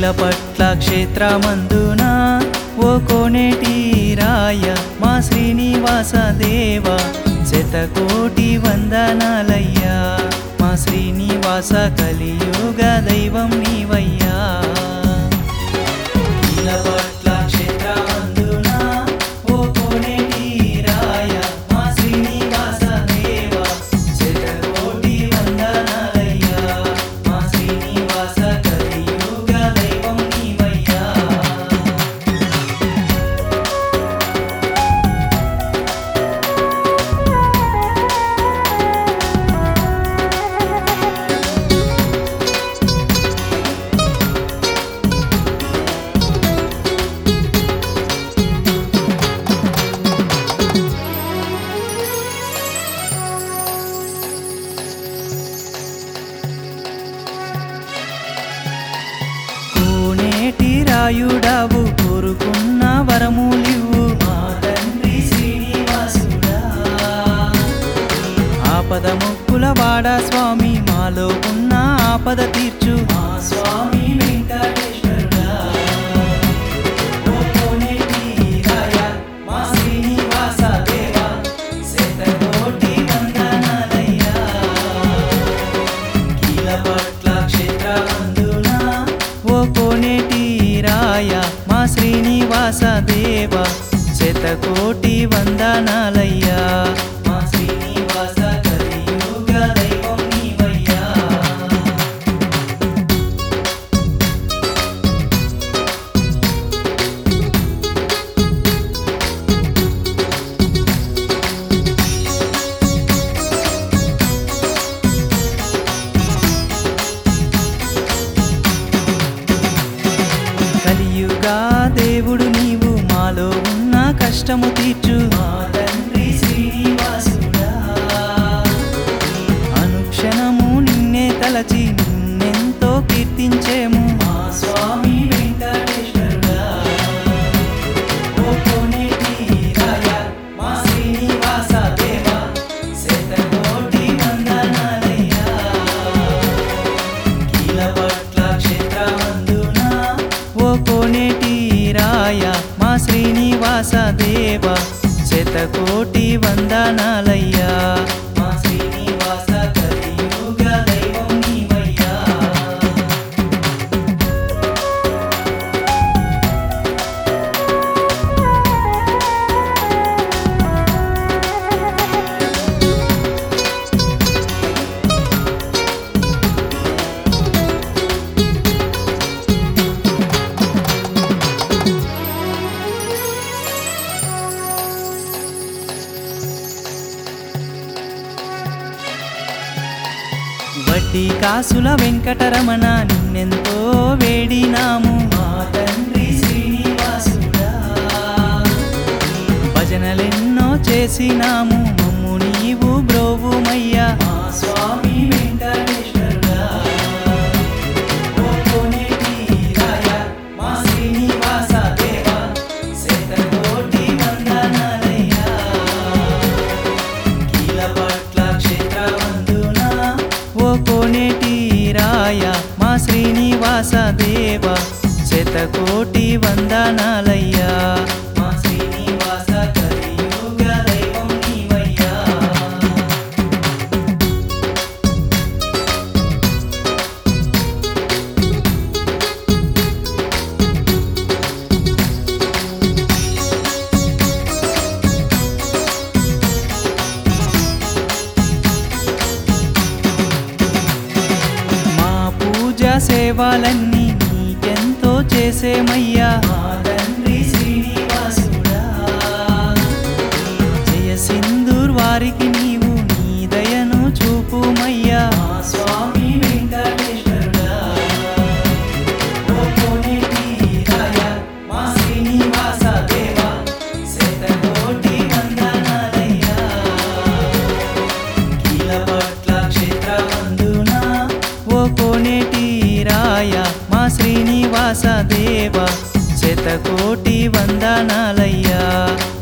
కీలపట్ల క్షేత్రమందున ఓ కోనేటి రాయ మా శ్రీనివాస దేవ శతకోటి వందనాలయ్యా మా శ్రీనివాస కలియుగ దైవం నీవయ్యా కీలపట్ల క్షేత్రమందున ఓ కోనేటి రాయ మా శ్రీనివాస దేవ శతకోటి వందనాలయ్యా మా శ్రీనివాస కలియుగ దైవం నీవయ్యా కోనేటి రాయుడావు కోరుకున్న వరములివ్వు మా తండ్రి శ్రీనివాసుడా ఆపద ముక్కుల వాడ స్వామి మాలో ఉన్న ఆపద తీర్చు మా స్వామి వెంకటేశ్వరుడా ఓ కోనేటి రాయ, మా శ్రీనివాస దేవా, శతకోటి వందనాలయ్యా. కీలపట్ల క్షేత్రమందున ఓ కోనేటి రాయ మా శ్రీనివాస దేవ శతకోటి వందనాలయ్యా మా శ్రీనివాస కలియుగ దైవం నీవయ్యా కలియుగా దేవుడు నీవు మాలో ఉన్న కష్టము తీర్చు మా తండ్రి శ్రీనివాసుడా అనుక్షణము నిన్నే తలచి నిన్నెంతో కీర్తించేము మా స్వామి వెంకటేశ్వరుడా ఓ కోనేటి రాయ, మా శ్రీనివాస దేవా, శతకోటి వందనాలయ్యా. కీలపట్ల క్షేత్రమందున ఓ కోనేటి రాయ మా శ్రీనివాస దేవ శతకోటి వందనాలయ్యా మా శ్రీనివాస కలియుగ దైవం నీవయ్యా వడ్డీ కాసుల వెంకటరమణ నిన్నెంతో వేడినాము మా తండ్రి శ్రీనివాసుడా భజనలెన్నో చేసినాము మమ్ము నీవు బ్రోవుమయ్యా మా స్వామి వెంకటేశ్వరుడా ఓ కోనేటి రాయ, మా శ్రీనివాస దేవా, శతకోటి వందనాలయ్యా. కీలపట్ల క్షేత్రమందున ఓ కోనేటి రాయ మా శ్రీనివాస దేవ శతకోటి వందనాలయ్యా మా శ్రీనివాస కలియుగ దైవం నీవయ్యా మా పూజ సేవలన్నీ నీకెంతో చేసేమయ్యా మా తండ్రి శ్రీనివాసుడా జయ సింధూర్ వారికి నీవు నీ దయను చూపుమయ్యా మా స్వామి వెంకటేశ్వరుడా ఓ కోనేటి రాయ, మా శ్రీనివాస దేవా, శతకోటి వందనాలయ్యా. కీలపట్ల క్షేత్రమందున ఓ కోనేటి రాయ మా శ్రీనివాస దేవ శతకోటి వందనాలయ్యా